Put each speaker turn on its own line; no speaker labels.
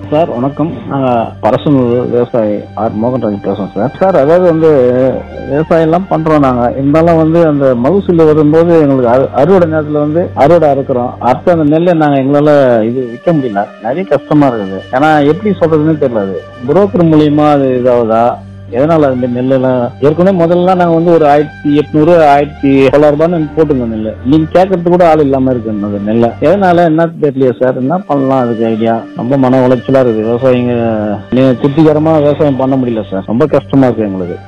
sir வணக்கம் நாங்கள் பரசனூர் விவசாயி ஆர் மோகன்ராஜ் பேசுகிறோம் சார் சார் அதாவது வந்து விவசாயம் எல்லாம் பண்ணுறோம் நாங்கள் இருந்தாலும் வந்து அந்த மகசூல் வரும்போது எங்களுக்கு அறு- அறுவடை நேரத்தில் வந்து அறுவடை அறுக்கிறோம் அடுத்து அந்த நெல்லை நாங்கள் எங்களால் இது விற்க முடியல நிறைய கஷ்டமா இருக்குது ஏன்னா எப்படி சொல்றதுன்னு தெரியல அது புரோக்கர் மூலியமா அது இதாகுதா எதனால அந்த நெல்லெல்லாம் ஏற்கனவே முதல்ல நாங்க வந்து ஒரு ஆயிரத்தி எட்நூறு ஆயிரத்தி தொள்ளாயிரம் ரூபான்னு போட்டுங்க நெல் நீங்க கேட்கறது கூட ஆள் இல்லாம இருக்கு அந்த நெல்லை எதனால என்ன தெரியலையா சார் என்ன பண்ணலாம் அதுக்கு ஐடியா ரொம்ப மன உளைச்சலா இருக்குது விவசாயிங்க நீ திருப்திகரமா விவசாயம் பண்ண முடியல சார் ரொம்ப கஷ்டமா இருக்கு எங்களுக்கு